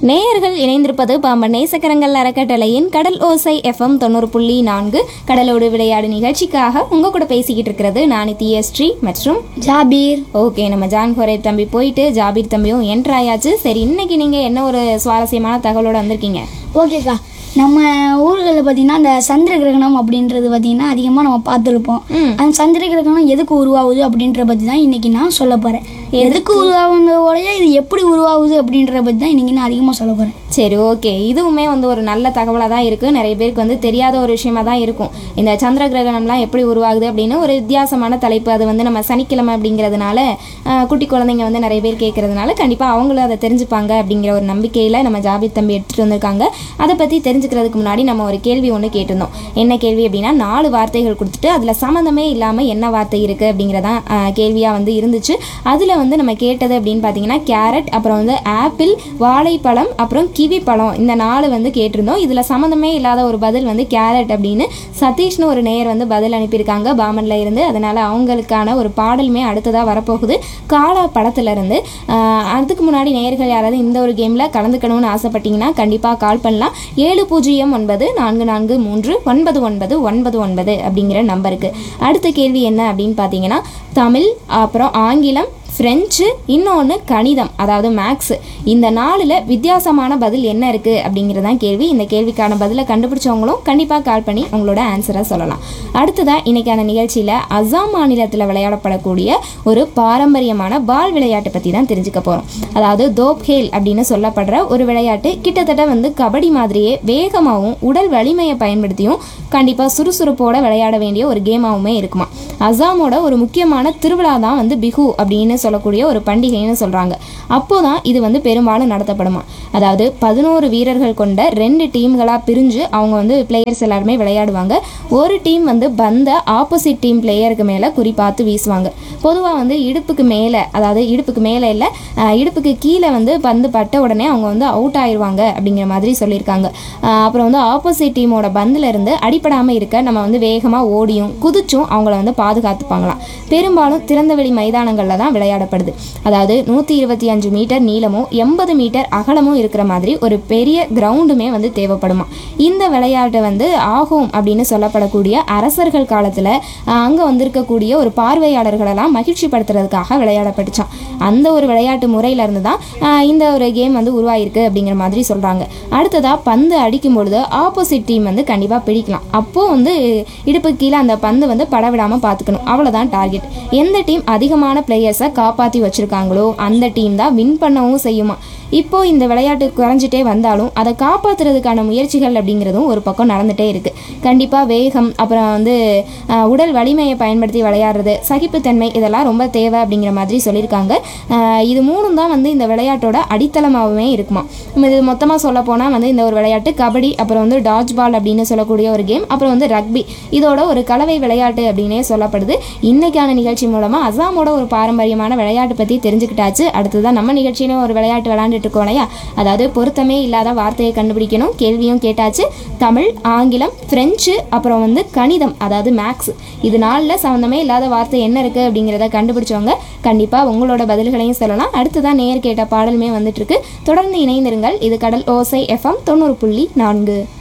நேயர்கள் இணைந்திருப்பது பாம்பன் நேசக்கரங்கள் அறக்கட்டளையின் கடல் ஓசை எஃப்எம் தொண்ணூறு புள்ளி நான்கு கடலோடு விளையாடு நிகழ்ச்சிக்காக உங்க கூட பேசிக்கிட்டு இருக்கிறது நான் தியஸ்ரீ மற்றும் ஜாபீர் ஓகே நம்ம ஜான் ஹொரேப் தம்பி போயிட்டு ஜாபீர் தம்பியும் என்ட்ரு ஆயாச்சு சரி இன்னைக்கு நீங்க என்ன ஒரு சுவாரஸ்யமான தகவலோட வந்திருக்கீங்க ஓகேக்கா நம்ம ஊர்களில் பார்த்தீங்கன்னா இந்த சந்திர கிரகணம் அப்படின்றது பார்த்தீங்கன்னா அதிகமாக நம்ம பார்த்துருப்போம் ம். அந்த சந்திர கிரகணம் எதுக்கு உருவாகுது அப்படின்ற பற்றி தான் இன்னைக்கு நான் சொல்ல போகிறேன் எதுக்கு உருவாகுறதோடய இது எப்படி உருவாகுது அப்படின்ற பற்றி தான் இன்னைக்கு நான் அதிகமாக சொல்ல போகிறேன் சரி ஓகே இதுவுமே வந்து ஒரு நல்ல தகவலாக தான் இருக்குது நிறைய பேருக்கு வந்து தெரியாத ஒரு விஷயமா தான் இருக்கும் இந்த சந்திர கிரகணம்லாம் எப்படி உருவாகுது அப்படின்னு ஒரு வித்தியாசமான தலைப்பு அது வந்து நம்ம சனிக்கிழமை அப்படிங்கிறதுனால ஆஹ், குட்டி குழந்தைங்க வந்து நிறைய பேர் கேட்கறதுனால கண்டிப்பாக அவங்களும் அதை தெரிஞ்சுப்பாங்க அப்படிங்கிற ஒரு நம்பிக்கையில் நம்ம ஜாபித் தம்பி எடுத்துகிட்டு வந்திருக்காங்க அதை பற்றி தெரிஞ்சுக்கிறதுக்கு முன்னாடி நம்ம ஒரு கேள்வி ஒன்று கேட்டிருந்தோம் என்ன கேள்வி அப்படின்னா நாலு வார்த்தைகள் கொடுத்துட்டு அதில் சம்மந்தமே இல்லாமல் என்ன வார்த்தை இருக்குது அப்படிங்கிறதான் கேள்வியாக வந்து இருந்துச்சு அதில் வந்து நம்ம கேட்டது அப்படின்னு பார்த்தீங்கன்னா கேரட் அப்புறம் வந்து ஆப்பிள் வாழைப்பழம் அப்புறம் கிவி பழம் இந்த நாலு வந்து கேட்டிருந்தோம் இதில் சம்மந்தமே இல்லாத ஒரு பதில் வந்து கேரட் அப்படின்னு சதீஷ்னு ஒரு நேயர் வந்து பதில் அனுப்பியிருக்காங்க பாமன்ல இருந்து அதனால் அவங்களுக்கான ஒரு பாடலுமே அடுத்ததாக வரப்போகுது காலா படத்துல இருந்து ஆஹ் அதுக்கு முன்னாடி நேயர்கள் யாராவது இந்த ஒரு கேமில் கலந்துக்கணும்னு ஆசைப்பட்டீங்கன்னா கண்டிப்பாக கால் பண்ணலாம் ஏழு பூஜ்ஜியம் ஒன்பது நான்கு நான்கு மூன்று ஒன்பது ஒன்பது ஒன்பது ஒன்பது அப்படிங்கிற நம்பருக்கு அடுத்த கேள்வி என்ன அப்படின்னு பார்த்தீங்கன்னா தமிழ் அப்புறம் ஆங்கிலம் ஃப்ரெஞ்சு இன்னொன்று கணிதம் அதாவது மேக்ஸ் இந்த நாலில் வித்தியாசமான பதில் என்ன இருக்குது அப்படிங்கிறதான் கேள்வி இந்த கேள்விக்கான பதிலை கண்டுபிடிச்சவங்களும் கண்டிப்பாக கால் பண்ணி உங்களோட ஆன்சரை சொல்லலாம் அடுத்ததாக இன்னைக்கான நிகழ்ச்சியில் அசாம் மாநிலத்தில் விளையாடப்படக்கூடிய ஒரு பாரம்பரியமான பால் விளையாட்டை பற்றி தான் தெரிஞ்சுக்க போகிறோம் அதாவது தோப்ஹேல் அப்படின்னு சொல்லப்படுற ஒரு விளையாட்டு கிட்டத்தட்ட வந்து கபடி மாதிரியே வேகமாகவும் உடல் வலிமையை பயன்படுத்தியும் கண்டிப்பாக சுறுசுறுப்போட விளையாட வேண்டிய ஒரு கேமாவுமே இருக்குமா அசாமோட ஒரு முக்கியமான திருவிழா தான் வந்து பிஹு அப்படின்னு சொல்லக்கூடிய ஒரு பண்டிகைன்னு சொல்கிறாங்க அப்போ தான் இது வந்து பெரும்பாலும் நடத்தப்படுமா அதாவது பதினோரு வீரர்கள் கொண்ட ரெண்டு டீம்களாக பிரிஞ்சு அவங்க வந்து பிளேயர்ஸ் எல்லாருமே விளையாடுவாங்க ஒரு டீம் வந்து பந்தை ஆப்போசிட் டீம் பிளேயருக்கு மேலே குறிப்பாத்து வீசுவாங்க பொதுவாக வந்து இடுப்புக்கு மேலே அதாவது இடுப்புக்கு மேலே இல்லை இடுப்புக்கு கீழே வந்து பந்து பட்ட உடனே அவங்க வந்து அவுட் ஆயிடுவாங்க அப்படிங்கிற மாதிரி சொல்லியிருக்காங்க ஆஹ் அப்புறம் வந்து ஆப்போசிட் டீமோட பந்தில் இருந்து அடிபடாமல் இருக்க நம்ம வந்து வேகமாக ஓடியும் குதிச்சும் அவங்கள வந்து பாதுகாத்துப்பாங்களாம் பெரும்பாலும் திறந்தவெளி மைதானங்களில் தான் விளையாடப்படுது அதாவது நூற்றி இருபத்தி அஞ்சு மீட்டர் நீளமும் எண்பது மீட்டர் அகலமும் இருக்கிற மாதிரி ஒரு பெரிய கிரவுண்டுமே வந்து தேவைப்படுமா இந்த விளையாட்டை வந்து ஆகும் அப்படின்னு சொல்லப்படக்கூடிய அரசர்கள் காலத்தில் அங்கே வந்திருக்கக்கூடிய ஒரு பார்வையாளர்களெல்லாம் மகிழ்ச்சிப்படுத்துறதுக்காக விளையாடப்பட்டுச்சான் அந்த ஒரு விளையாட்டு முறையில இருந்து தான் ஆஹ், இந்த ஒரு கேம் வந்து உருவாயிருக்கு அப்படிங்கிற மாதிரி சொல்கிறாங்க அடுத்ததாக பந்து அடிக்கும் பொழுது ஆப்போசிட் டீம் வந்து கண்டிப்பாக பிடிக்கலாம் அப்போது வந்து இடுப்பு கீழே அந்த பந்து வந்து படவிடாமல் பார்த்துக்கணும் அவ்வளோதான் டார்கெட் எந்த டீம் அதிகமான பிளேயர்ஸை காப்பாற்றி வச்சுருக்காங்களோ அந்த டீம் தான் வின் பண்ணவும் செய்யுமா இப்போ இந்த விளையாட்டு குறைஞ்சிட்டே வந்தாலும் அதை காப்பாற்றுறதுக்கான முயற்சிகள் அப்படிங்கிறதும் ஒரு பக்கம் நடந்துகிட்டே இருக்குது கண்டிப்பாக வேகம் அப்புறம் வந்து ஆஹ், உடல் வலிமையை பயன்படுத்தி விளையாடுறது சகிப்புத்தன்மை இதெல்லாம் ரொம்ப தேவை அப்படிங்கிற மாதிரி சொல்லியிருக்காங்க ஆஹ், இது மூணும் தான் வந்து இந்த விளையாட்டோட அடித்தளமாகவே இருக்குமா நம்ம இது மொத்தமாக சொல்ல போனால் வந்து இந்த ஒரு விளையாட்டு கபடி அப்புறம் வந்து டாஜ் பால் அப்படின்னு சொல்லக்கூடிய ஒரு கேம் அப்புறம் வந்து ரக்பி இதோட ஒரு கலவை விளையாட்டு அப்படின்னே சொல்லப்படுது இன்னைக்கான நிகழ்ச்சி மூலமாக அசாமோட ஒரு பாரம்பரியமான விளையாட்டு பற்றி தெரிஞ்சுக்கிட்டாச்சு அடுத்ததான் நம்ம நிகழ்ச்சியிலும் ஒரு விளையாட்டு விளையாண்டுட்டு இருக்கோம் இல்லையா அதாவது பொருத்தமே இல்லாத வார்த்தையை கண்டுபிடிக்கணும் கேள்வியும் கேட்டாச்சு தமிழ் ஆங்கிலம் ஃப்ரெஞ்சு அப்புறம் வந்து கணிதம் அதாவது மேக்ஸ் இது நாளில் சம்மந்தமே இல்லாத வார்த்தை என்ன இருக்குது அப்படிங்கிறத கண்டுபிடிச்சவங்க கண்டிப்பாக உங்களோட பதில்களையும் சொல்லலாம் அடுத்ததான் நேர் கேட்ட பாடலுமே வந்துட்டு இருக்கு தொடர்ந்து இணைந்திருங்கள் இது கடல் ஓசை எஃப்எம் தொண்ணூறு புள்ளி நான்கு